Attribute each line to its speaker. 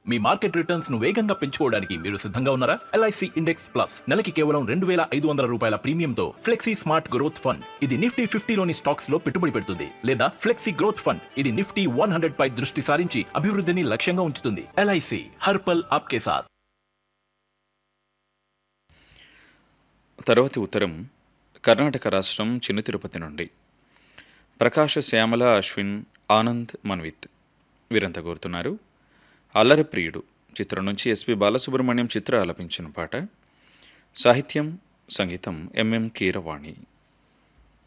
Speaker 1: మీ market returns ను వేగంగా పెంచుకోవడానికి మీరు సిద్ధంగా ఉన్నారా ఎల్ఐసి ఇండెక్స్ ప్లస్ నెలకి కేవలం రెండు వేల ఐదు వందల రూపాయల ప్రీమియంతో ఫ్లెక్సీ స్మార్ట్ గ్రోత్ ఫండ్ ఇది నిఫ్టీ ఫిఫ్టీలోని స్టాక్స్ లో పెట్టుబడి పెడుతుంది లేదా ఫ్లెక్సీ గ్రోత్ ఫండ్ ఇది నిఫ్టీ వన్ హండ్రెడ్ పై దృష్టి సారించి అభివృద్ధిని లక్ష్యంగా ఉంచుతుంది ఎల్ఐసి హర్పల్ ఆప్కే సాథ్
Speaker 2: తరువాతి ఉత్తరం కర్ణాటక రాష్ట్రం చిన్న తిరుపతి నుండి ప్రకాశ శ్యామల అశ్విన్ ఆనంద్ మన్విత్ వీరంతా కోరుతున్నారు అల్లరి ప్రియుడు చిత్రం నుంచి ఎస్పి బాలసుబ్రహ్మణ్యం చిత్ర ఆలపించిన పాట సాహిత్యం సంగీతం ఎంఎం కీరవాణి